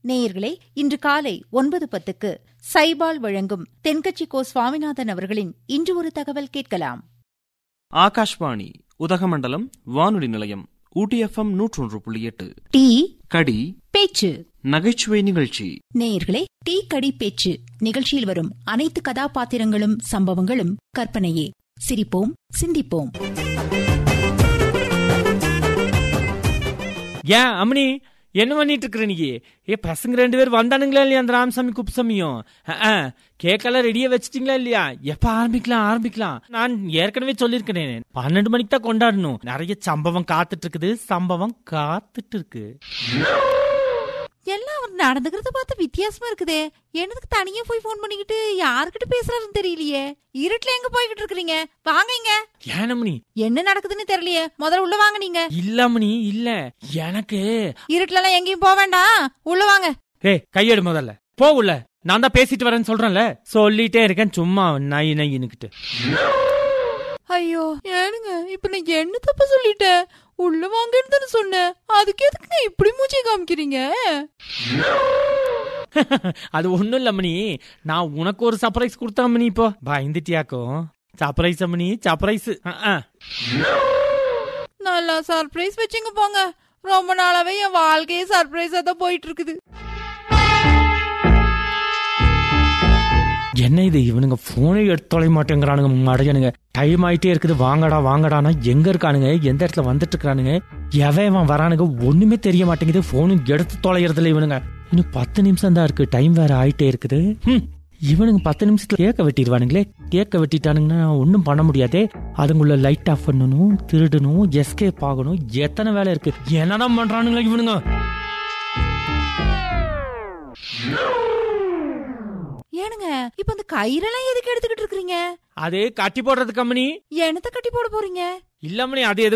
நேயர்களே இன்று காலை ஒன்பது பத்துக்கு சைபால் வழங்கும் தென்கட்சி கோ சுவாமிநாதன் அவர்களின் இன்று ஒரு தகவல் கேட்கலாம் ஆகாஷ்வாணி உதகமண்டலம் வானொலி நிலையம் ஊட்டி எஃப்எம் நூற்றொன்று புள்ளி எட்டு டீ கடி பேச்சு நகைச்சுவை நிகழ்ச்சி நேயர்களே டீ கடி பேச்சு நிகழ்ச்சியில் வரும் அனைத்து கதாபாத்திரங்களும் சம்பவங்களும் கற்பனையே சிரிப்போம் சிந்திப்போம் ஏன் அம்மனி என்ன பண்ணிட்டு இருக்கிற நீ ஏ பசங்க ரெண்டு பேர் வந்தானுங்களா இல்லையா அந்த ராமசாமி குப்சாமியும் கேக்கெல்லாம் ரெடியா வச்சிட்டீங்களா இல்லையா எப்ப ஆரம்பிக்கலாம் ஆரம்பிக்கலாம் நான் ஏற்கனவே சொல்லியிருக்கிறேன் பன்னெண்டு மணிக்கு தான் கொண்டாடணும் நிறைய சம்பவம் காத்துட்டு இருக்குது சம்பவம் காத்துட்டு இருக்கு எல்லாம் அவர் நடந்துக்கிறத பார்த்து வித்தியாசமா இருக்குதே என்னதுக்கு தனியா போய் ஃபோன் பண்ணிக்கிட்டு யாருக்கிட்ட பேசுறாருன்னு தெரியலையே இருட்டுல எங்க போய்கிட்டு இருக்கீங்க வாங்க இங்க ஏன் அம்மனி என்ன நடக்குதுன்னு தெரியலையே முதல்ல உள்ள வாங்க நீங்க இல்ல அம்மனி இல்ல எனக்கு இருட்டுல எல்லாம் எங்கேயும் போக வேண்டாம் உள்ள வாங்க ஏய் கையெடு முதல்ல போ உள்ள நான் தான் பேசிட்டு வரேன்னு சொல்றேன்ல சொல்லிட்டே இருக்கேன் சும்மா நை நைன்னுக்கிட்டு ஐயோ ஏனுங்க இப்ப நான் என்ன தப்ப சொல்லிட்டேன் உள்ள வாங்கன்னு தானே சொன்னேன் அதுக்கு எதுக்குங்க இப்படி மூச்சி காமிக்கிறீங்க அது ஒண்ணும் இல்ல மணி நான் உனக்கு ஒரு சர்ப்ரைஸ் கொடுத்தா மணி இப்போ பயந்துட்டியாக்கும் சர்ப்ரைஸ் மணி சர்ப்ரைஸ் நல்லா சர்ப்ரைஸ் வச்சுங்க போங்க ரொம்ப நாளாவே என் வாழ்க்கையே சர்ப்ரைஸா தான் போயிட்டு இருக்குது என்ன இது இவனுங்க போனை எடுத்து தொலை மாட்டேங்கிறானுங்க மடையனுங்க டைம் ஆயிட்டே இருக்குது வாங்கடா வாங்கடானா எங்க இருக்கானுங்க எந்த இடத்துல வந்துட்டு இருக்கானுங்க எவன் வரானுங்க ஒண்ணுமே தெரிய மாட்டேங்குது போனும் எடுத்து தொலைகிறதுல இவனுங்க இன்னும் பத்து நிமிஷம் தான் இருக்கு டைம் வேற ஆயிட்டே இருக்குது ஹம், இவனுங்க பத்து நிமிஷத்துல கேக்க வெட்டிடுவானுங்களே கேக்க வெட்டிட்டானுங்கன்னா ஒன்றும் பண்ண முடியாதே அதுங்குள்ள லைட் ஆஃப் பண்ணணும் திருடணும் எஸ்கேப் ஆகணும் எத்தனை வேலை இருக்கு என்னதான் பண்றானுங்களா இவனுங்க ஏனுங்க இப்ப அந்த கயிறெல்லாம் எதுக்கு எடுத்துக்கிட்டு இருக்கீங்க அது கட்டி போடுறது கம்பெனி என்னத்த கட்டி போட போறீங்க இல்ல மணி அது எது